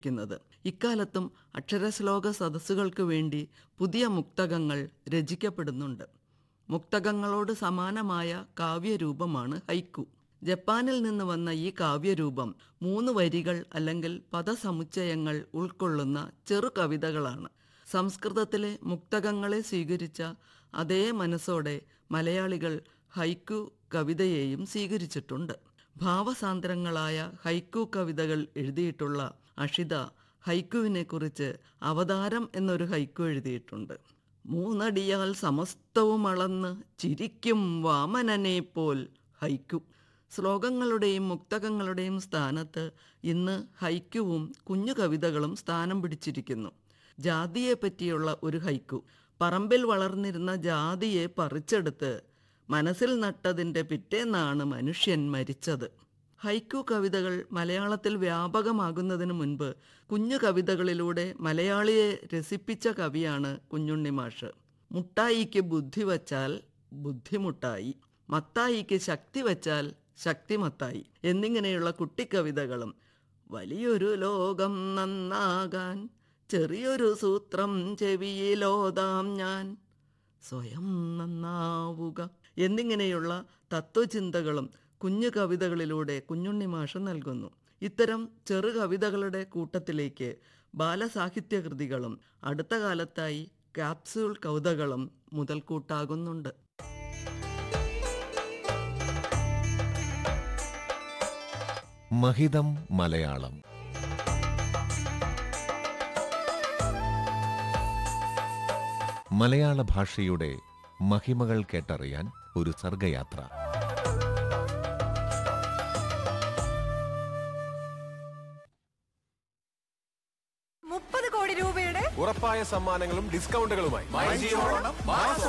ക്കുന്നത് ഇക്കാലത്തും അക്ഷരശ്ലോക സദസ്സുകൾക്ക് വേണ്ടി പുതിയ മുക്തകങ്ങൾ രചിക്കപ്പെടുന്നുണ്ട് മുക്തകങ്ങളോട് സമാനമായ കാവ്യരൂപമാണ് ഹൈക്കു ജപ്പാനിൽ നിന്ന് വന്ന ഈ കാവ്യരൂപം മൂന്ന് വരികൾ അല്ലെങ്കിൽ പദസമുച്ചയങ്ങൾ ഉൾക്കൊള്ളുന്ന ചെറു കവിതകളാണ് സംസ്കൃതത്തിലെ മുക്തകങ്ങളെ സ്വീകരിച്ച അതേ മനസ്സോടെ മലയാളികൾ ഹൈക്കു കവിതയെയും സ്വീകരിച്ചിട്ടുണ്ട് ഭാവസാന്ദ്രങ്ങളായ ഹൈക്കു കവിതകൾ എഴുതിയിട്ടുള്ള അഷിത ഹൈക്കുവിനെക്കുറിച്ച് അവതാരം എന്നൊരു ഹൈക്കു എഴുതിയിട്ടുണ്ട് മൂന്നടിയാൽ സമസ്തവും അളന്ന് ചിരിക്കും വാമനനെ പോൽ ഹൈക്കു ശ്ലോകങ്ങളുടെയും മുക്തകങ്ങളുടെയും സ്ഥാനത്ത് ഇന്ന് ഹൈക്കുവും കുഞ്ഞു കവിതകളും സ്ഥാനം പിടിച്ചിരിക്കുന്നു ജാതിയെ പറ്റിയുള്ള ഒരു ഹൈക്കു പറമ്പിൽ വളർന്നിരുന്ന ജാതിയെ പറിച്ചെടുത്ത് മനസ്സിൽ നട്ടതിൻ്റെ പിറ്റേന്നാണ് മനുഷ്യൻ മരിച്ചത് ഹൈക്കു കവിതകൾ മലയാളത്തിൽ വ്യാപകമാകുന്നതിന് മുൻപ് കുഞ്ഞു കവിതകളിലൂടെ മലയാളിയെ രസിപ്പിച്ച കവിയാണ് കുഞ്ഞുണ്ണി മാഷ് മുട്ടായിക്ക് ബുദ്ധി വച്ചാൽ ബുദ്ധിമുട്ടായി മത്തായിക്ക് ശക്തി വച്ചാൽ ശക്തിമത്തായി എന്നിങ്ങനെയുള്ള കുട്ടിക്കവിതകളും വലിയൊരു ലോകം നന്നാകാൻ ചെറിയൊരു സൂത്രം ചെവിയിലോതാം ഞാൻ സ്വയം നന്നാവുക എന്നിങ്ങനെയുള്ള തത്വചിന്തകളും കുഞ്ഞു കവിതകളിലൂടെ കുഞ്ഞുണ്ണി മാഷ് നൽകുന്നു ഇത്തരം ചെറു കവിതകളുടെ കൂട്ടത്തിലേക്ക് ബാലസാഹിത്യകൃതികളും അടുത്ത കാലത്തായി ക്യാപ്സ്യൂൾ കവിതകളും മുതൽക്കൂട്ടാകുന്നുണ്ട് മഹിതം മലയാളം മലയാള ഭാഷയുടെ മഹിമകൾ കേട്ടറിയാൻ ഒരു സർഗയാത്ര മുപ്പത് കോടി രൂപയുടെ ഉറപ്പായ സമ്മാനങ്ങളും ഡിസ്കൗണ്ടുകളുമായി